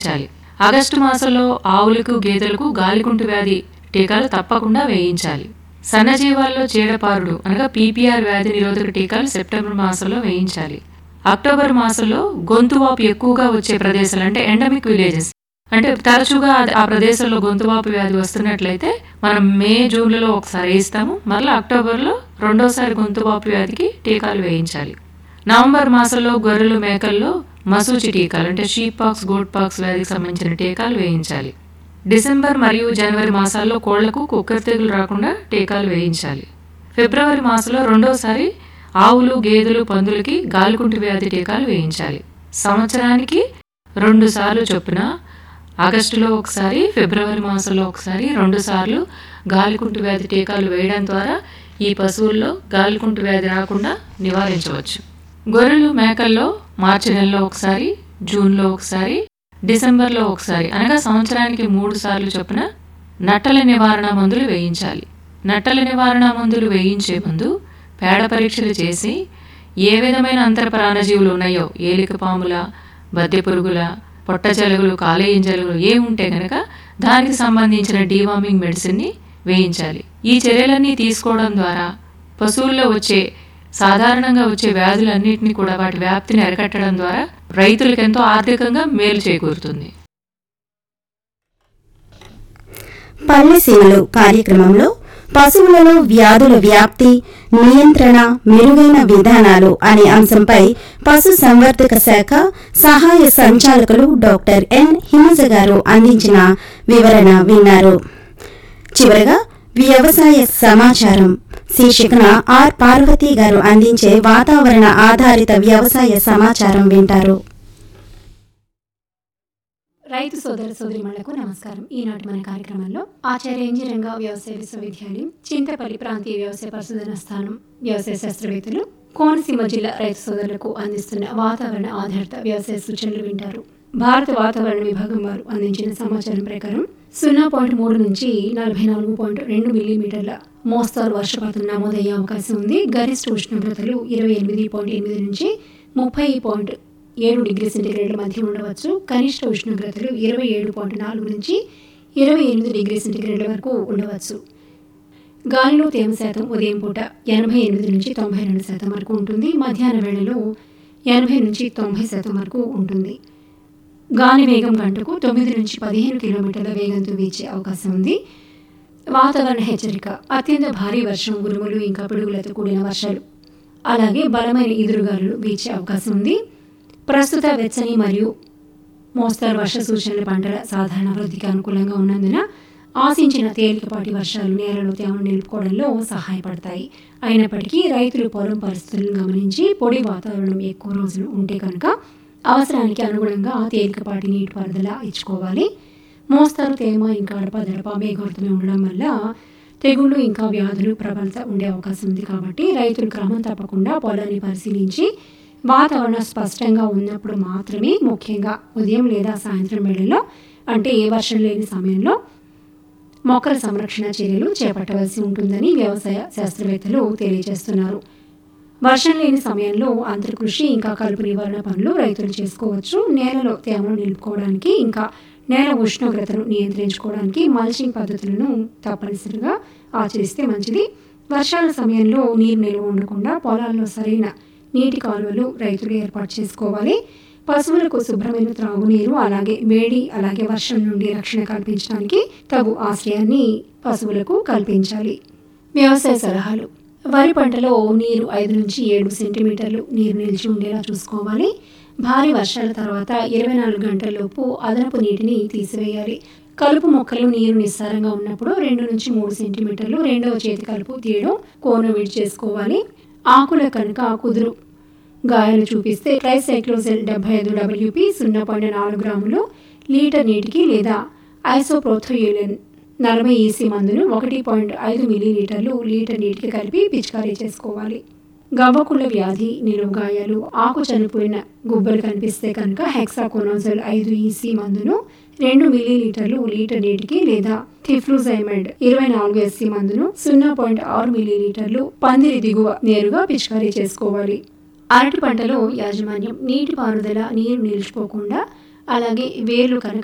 వేయించాలి ఆగస్టు మాసంలో ఆవులకు గేదెలకు గాలికుంటు వ్యాధి టీకాలు తప్పకుండా వేయించాలి సన్నజీవాల్లో చీడపారుడు అనగా పీపీఆర్ వ్యాధి నిరోధక టీకాలు సెప్టెంబర్ మాసంలో వేయించాలి అక్టోబర్ మాసంలో గొంతువాపు ఎక్కువగా వచ్చే ప్రదేశాలు అంటే ఎండమిక్ విలేజెస్ అంటే తరచుగా అది- ఆ ప్రదేశంలో గొంతువాపు వ్యాధి వస్తున్నట్లయితే మనం మే జూన్లలో ఒకసారి వేయిస్తాము మళ్ళీ అక్టోబర్లో రెండోసారి గొంతువాపు వ్యాధికి టీకాలు వేయించాలి నవంబర్ మాసంలో గొర్రెలు మేకల్లో మసూచి టీకాలు అంటే షీప్ పాక్స్ గోట్ పాక్స్ వ్యాధికి సంబంధించిన టీకాలు వేయించాలి డిసెంబర్ మరియు జనవరి మాసాల్లో కోళ్లకు కుక్కర తెగులు రాకుండా టీకాలు వేయించాలి ఫిబ్రవరి మాసంలో రెండోసారి ఆవులు గేదెలు పందులకి గాలికుంటు వ్యాధి టీకాలు వేయించాలి సంవత్సరానికి రెండు సార్లు చొప్పున ఆగస్టులో ఒకసారి ఫిబ్రవరి మాసంలో ఒకసారి రెండు సార్లు గాలికుంటు వ్యాధి టీకాలు వేయడం ద్వారా ఈ పశువుల్లో గాలికుంటు వ్యాధి రాకుండా నివారించవచ్చు గొర్రెలు మేకల్లో మార్చి నెలలో ఒకసారి జూన్లో ఒకసారి డిసెంబర్లో ఒకసారి అనగా సంవత్సరానికి మూడు సార్లు చొప్పున నట్టల నివారణ మందులు వేయించాలి నట్టల నివారణ మందులు వేయించే ముందు పేడ పరీక్షలు చేసి ఏ విధమైన అంతర ప్రాణజీవులు ఉన్నాయో ఏలిక పాముల బద్దె పురుగుల పొట్టచెలగులు కాలేయింజలుగులు ఏ ఉంటే గనక దానికి సంబంధించిన డీవార్మింగ్ మెడిసిన్ని వేయించాలి ఈ చర్యలన్నీ తీసుకోవడం ద్వారా పశువుల్లో వచ్చే సాధారణంగా వచ్చే వ్యాధులన్నింటినీ కూడా వాటి వ్యాప్తిని అరికట్టడం ద్వారా రైతులకు ఎంతో ఆర్థికంగా మేలు చేకూరుతుంది పల్లె సీమలు కార్యక్రమంలో పశువులలో వ్యాధుల వ్యాప్తి నియంత్రణ మెరుగైన విధానాలు అనే అంశంపై పశు సంవర్ధక శాఖ సహాయ సంచాలకులు డాక్టర్ ఎన్ హిమజ గారు అందించిన వివరణ విన్నారు చివరగా వ్యవసాయ సమాచారం శీర్షికన ఆర్ పార్వతి గారు అందించే వాతావరణ ఆధారిత వ్యవసాయ సమాచారం వింటారు రైతు సోదర సోదరిమణులకు నమస్కారం ఈనాటి మన కార్యక్రమంలో ఆచార్య ఇంజనీరింగ్ వ్యవసాయ విశ్వవిద్యాలయం చింతపల్లి ప్రాంతీయ వ్యవసాయ పరిశోధన స్థానం వ్యవసాయ శాస్త్రవేత్తలు కోనసీమ జిల్లా రైతు సోదరులకు అందిస్తున్న వాతావరణ ఆధారిత వ్యవసాయ సూచనలు వింటారు భారత వాతావరణ విభాగం వారు అందించిన సమాచారం ప్రకారం సున్నా పాయింట్ మూడు నుంచి నలభై నాలుగు పాయింట్ రెండు మిల్లీమీటర్ల మోస్తారు వర్షపాతం నమోదయ్యే అవకాశం ఉంది గరిష్ట ఉష్ణోగ్రతలు ఇరవై ఎనిమిది పాయింట్ ఎనిమిది నుంచి ముప్పై పాయింట్ ఏడు డిగ్రీ సెంటీగ్రేడ్ల మధ్య ఉండవచ్చు కనిష్ట ఉష్ణోగ్రతలు ఇరవై ఏడు పాయింట్ నాలుగు నుంచి ఇరవై ఎనిమిది డిగ్రీ సెంటీగ్రేడ్ల వరకు ఉండవచ్చు గాలిలో తేమ శాతం ఉదయం పూట ఎనభై ఎనిమిది నుంచి తొంభై రెండు శాతం వరకు ఉంటుంది మధ్యాహ్న వేళలో ఎనభై నుంచి తొంభై శాతం వరకు ఉంటుంది గాలి వేగం గంటకు తొమ్మిది నుంచి పదిహేను కిలోమీటర్ల వేగంతో వీచే అవకాశం ఉంది వాతావరణ హెచ్చరిక అత్యంత భారీ వర్షం ఉరుములు ఇంకా పిడుగులతో కూడిన వర్షాలు అలాగే బలమైన ఎదురుగాలులు వీచే అవకాశం ఉంది ప్రస్తుత వెచ్చని మరియు మోస్తరు వర్ష సూచనల పంటల సాధారణ వృద్ధికి అనుకూలంగా ఉన్నందున ఆశించిన తేలికపాటి వర్షాలు నేలలో తేమను నిలుపుకోవడంలో సహాయపడతాయి అయినప్పటికీ రైతులు పొలం పరిస్థితులను గమనించి పొడి వాతావరణం ఎక్కువ రోజులు ఉంటే కనుక అవసరానికి అనుగుణంగా తేలికపాటి నీటిపారుదల ఇచ్చుకోవాలి మోస్తరు తేమ ఇంకా అడప దడప మేఘవర్తమే ఉండడం వల్ల తెగుళ్ళు ఇంకా వ్యాధులు ప్రబలత ఉండే అవకాశం ఉంది కాబట్టి రైతులు క్రమం తప్పకుండా పొలాన్ని పరిశీలించి వాతావరణం స్పష్టంగా ఉన్నప్పుడు మాత్రమే ముఖ్యంగా ఉదయం లేదా సాయంత్రం వేళల్లో అంటే ఏ వర్షం లేని సమయంలో మొక్కల సంరక్షణ చర్యలు చేపట్టవలసి ఉంటుందని వ్యవసాయ శాస్త్రవేత్తలు తెలియజేస్తున్నారు వర్షం లేని సమయంలో అంతర్కృషి ఇంకా కలుపు నివారణ పనులు రైతులు చేసుకోవచ్చు నేలలో తేమను నిలుపుకోవడానికి ఇంకా నేల ఉష్ణోగ్రతను నియంత్రించుకోవడానికి మల్చింగ్ పద్ధతులను తప్పనిసరిగా ఆచరిస్తే మంచిది వర్షాల సమయంలో నీరు నిల్వ ఉండకుండా పొలాల్లో సరైన నీటి కాలువలు రైతులు ఏర్పాటు చేసుకోవాలి పశువులకు శుభ్రమైన త్రాగునీరు అలాగే వేడి అలాగే వర్షం నుండి రక్షణ కల్పించడానికి తగు ఆశ్రయాన్ని పశువులకు కల్పించాలి వ్యవసాయ సలహాలు వరి పంటలో నీరు ఐదు నుంచి ఏడు సెంటీమీటర్లు నీరు నిలిచి ఉండేలా చూసుకోవాలి భారీ వర్షాల తర్వాత ఇరవై నాలుగు గంటలలోపు అదనపు నీటిని తీసివేయాలి కలుపు మొక్కలు నీరు నిస్సారంగా ఉన్నప్పుడు రెండు నుంచి మూడు సెంటీమీటర్లు రెండవ చేతి కలుపు తీయడం కోన విడి చేసుకోవాలి ఆకుల కనుక కుదురు గాయాలు చూపిస్తే ట్రైసైక్లోజెల్ డెబ్బై ఐదు డబ్ల్యూపీ సున్నా పాయింట్ నాలుగు గ్రాములు లీటర్ నీటికి లేదా ఐసోప్రోథోయులిన్ నలభై ఈసీ మందును ఒకటి పాయింట్ ఐదు మిల్లీలీటర్లు లీటర్ నీటికి కలిపి పిచికారీ చేసుకోవాలి గవ్వకుళ్ళ వ్యాధి నిలువు గాయాలు ఆకు చనిపోయిన గుబ్బలు కనిపిస్తే కనుక హెక్సాకోనోజల్ ఐదు ఈసీ మందును రెండు మిల్లీలీటర్లు లీటర్ నీటికి లేదా థిఫ్లూజైమెడ్ ఇరవై నాలుగు ఎస్సీ మందును సున్నా పాయింట్ ఆరు మిల్లీలీటర్లు పందిరి దిగువ నేరుగా పిచికారీ చేసుకోవాలి అరటి పంటలో యాజమాన్యం నీటి పారుదల నీరు నిలిచిపోకుండా అలాగే వేర్లు కనుక